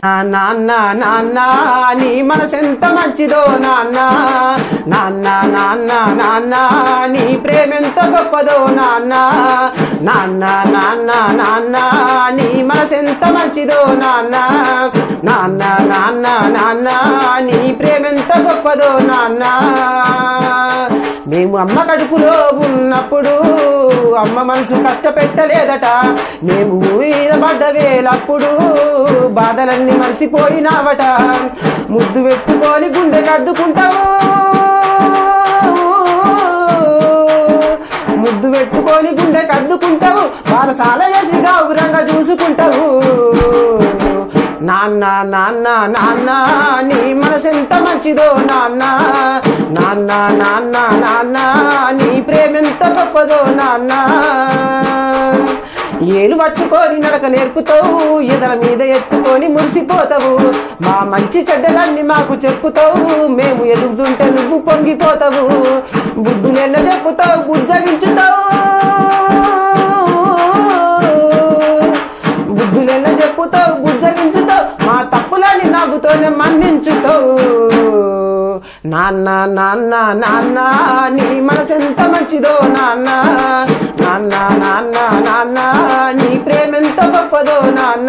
ఆ నాన్న నాన్న నీ మనసెంత మంచిదో నాన్న నాన్న నాన్న నాన్న నీ ప్రేమెంత గొప్పదో నాన్న నాన్న నాన్న నాన్న నీ మనసెంత మంచిదో నాన్న నాన్న నాన్న నాన్న నీ ప్రేమెంత గొప్పదో నాన్న మేము అమ్మ కడుపులో ఉన్నప్పుడు అమ్మ మనసు కష్టపెట్టలేదట మేము మీద పడ్డ వేలప్పుడు బాధలన్నీ మర్చిపోయినావట ముద్దు పెట్టుకొని గుండె కద్దుకుంటావు ముద్దు పెట్టుకొని గుండె కద్దుకుంటావు పారసాల చేసి గౌరంగా చూసుకుంటావు నాన్న నాన్న నాన్న నీ మనసెంత మంచిదో నాన్న నాన్న నాన్న నాన్న నీ ప్రేమెంత గొప్పదో నాన్న ఏలు పట్టుకొని నడక నేర్పుతావు ఎదల మీద ఎత్తుకొని మురిసిపోతావు మా మంచి చెడ్డలన్నీ మాకు చెప్పుతావు మేము ఎదుగుతుంటే నువ్వు పొంగిపోతావు బుద్ధులెల్ల చెప్పుతావు బుజ్జగించుతావు బుద్ధులెల్ల చెప్పుతావు బుజ్జగించుతావు మా తప్పులని నవ్వుతోనే మన్నించుతావు నాన్న నాన్న నాన్న నీ మనసెంత మంచిదో నాన్న నాన్న నాన్న నాన్న నీ ప్రేమెంత గొప్పదో నాన్న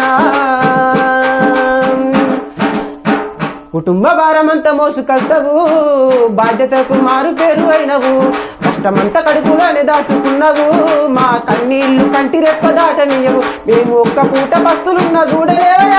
కుటుంబ భారమంతా మోసుకొస్తావు బాధ్యతకు మారు పేరు అయినవు కష్టమంతా కడుపులోనే దాచుకున్నావు మా కన్నీళ్లు కంటి రెప్ప దాటనీయవు మేము ఒక్క పూట బస్తులున్న చూడలేవయా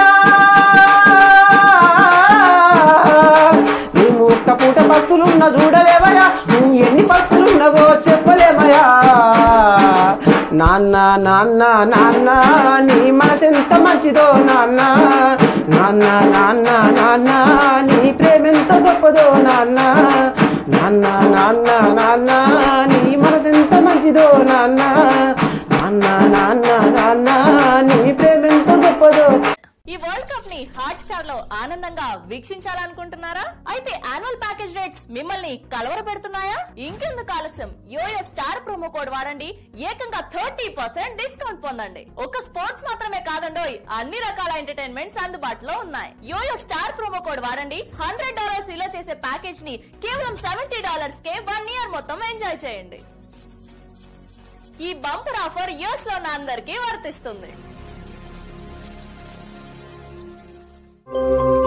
మేము ఒక్క పూట పస్తులున్న చూడలేవయా నువ్వు ఎన్ని పస్తులున్నవో చెప్పలేమయా నాన్న నాన్న నాన్న నీ మనసెంత మంచిదో నాన్న నాన్న నాన్న నాన్న నీ ప్రేమెంత గొప్పదో నాన్న నాన్న నాన్న నాన్న నీ మనసెంత మంచిదో నాన్న నాన్న నాన్న నాన్న నీ ప్రేమెంత గొప్పదో ఈ వరల్డ్ కప్ ని హాట్ స్టార్ లో ఆనందంగా వీక్షించాలనుకుంటున్నారా అయితే యాన్యువల్ ప్యాకేజ్ రేట్స్ మిమ్మల్ని కలవర పెడుతున్నాయా ఇంకెందుకు ఆలస్యం యోయో స్టార్ ప్రోమో కోడ్ వాడండి ఏకంగా థర్టీ పర్సెంట్ డిస్కౌంట్ పొందండి ఒక స్పోర్ట్స్ మాత్రమే కాదండోయ్ అన్ని రకాల ఎంటర్టైన్మెంట్స్ అందుబాటులో ఉన్నాయి యోయో స్టార్ ప్రోమో కోడ్ వాడండి హండ్రెడ్ డాలర్స్ విలువ చేసే ప్యాకేజ్ ని కేవలం సెవెంటీ డాలర్స్ కే వన్ ఇయర్ మొత్తం ఎంజాయ్ చేయండి ఈ బంపర్ ఆఫర్ ఇయర్స్ లో ఉన్న అందరికీ వర్తిస్తుంది